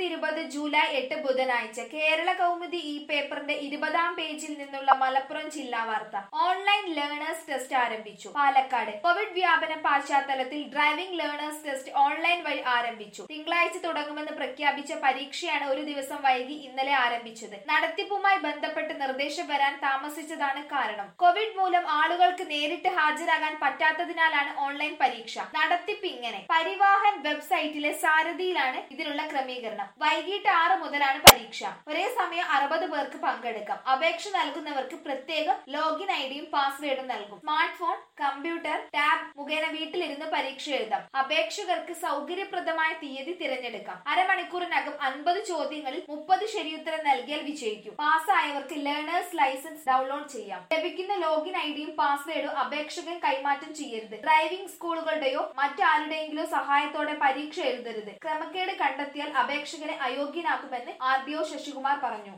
രണ്ടായിരത്തി ഇരുപത് ജൂലൈ എട്ട് ബുധനാഴ്ച കേരള കൗമുദി ഈ പേപ്പറിന്റെ ഇരുപതാം പേജിൽ നിന്നുള്ള മലപ്പുറം ജില്ലാ വാർത്ത ഓൺലൈൻ ലേണേഴ്സ് ടെസ്റ്റ് ആരംഭിച്ചു പാലക്കാട് കോവിഡ് വ്യാപന പശ്ചാത്തലത്തിൽ ഡ്രൈവിംഗ് ലേണേഴ്സ് ടെസ്റ്റ് ഓൺലൈൻ വഴി ആരംഭിച്ചു തിങ്കളാഴ്ച തുടങ്ങുമെന്ന് പ്രഖ്യാപിച്ച പരീക്ഷയാണ് ഒരു ദിവസം വൈകി ഇന്നലെ ആരംഭിച്ചത് നടത്തിപ്പുമായി ബന്ധപ്പെട്ട് നിർദ്ദേശം വരാൻ താമസിച്ചതാണ് കാരണം കോവിഡ് മൂലം ആളുകൾക്ക് നേരിട്ട് ഹാജരാകാൻ പറ്റാത്തതിനാലാണ് ഓൺലൈൻ പരീക്ഷ നടത്തിപ്പ് ഇങ്ങനെ പരിവാഹൻ വെബ്സൈറ്റിലെ സാരഥിയിലാണ് ഇതിനുള്ള ക്രമീകരണം വൈകിട്ട് ആറ് മുതലാണ് പരീക്ഷ ഒരേ സമയം അറുപത് പേർക്ക് പങ്കെടുക്കാം അപേക്ഷ നൽകുന്നവർക്ക് പ്രത്യേക ലോഗിൻ ഐഡിയും പാസ്വേഡും നൽകും സ്മാർട്ട് ഫോൺ കമ്പ്യൂട്ടർ ടാബ് മുഖേന വീട്ടിലിരുന്ന് പരീക്ഷ എഴുതാം അപേക്ഷകർക്ക് സൗകര്യപ്രദമായ തീയതി തിരഞ്ഞെടുക്കാം അരമണിക്കൂറിനകം അൻപത് ചോദ്യങ്ങളിൽ മുപ്പത് ശരിയുത്തരം നൽകിയാൽ വിജയിക്കും പാസ്സായവർക്ക് ലേണേഴ്സ് ലൈസൻസ് ഡൗൺലോഡ് ചെയ്യാം ലഭിക്കുന്ന ലോഗിൻ ഐഡിയും പാസ്വേഡും അപേക്ഷകൻ കൈമാറ്റം ചെയ്യരുത് ഡ്രൈവിംഗ് സ്കൂളുകളുടെയോ മറ്റാരുടെയെങ്കിലോ സഹായത്തോടെ പരീക്ഷ എഴുതരുത് ക്രമക്കേട് കണ്ടെത്തിയാൽ അപേക്ഷകനെ അയോഗ്യനാക്കുമെന്ന് ആർ ഡി ഒ ശശികുമാർ പറഞ്ഞു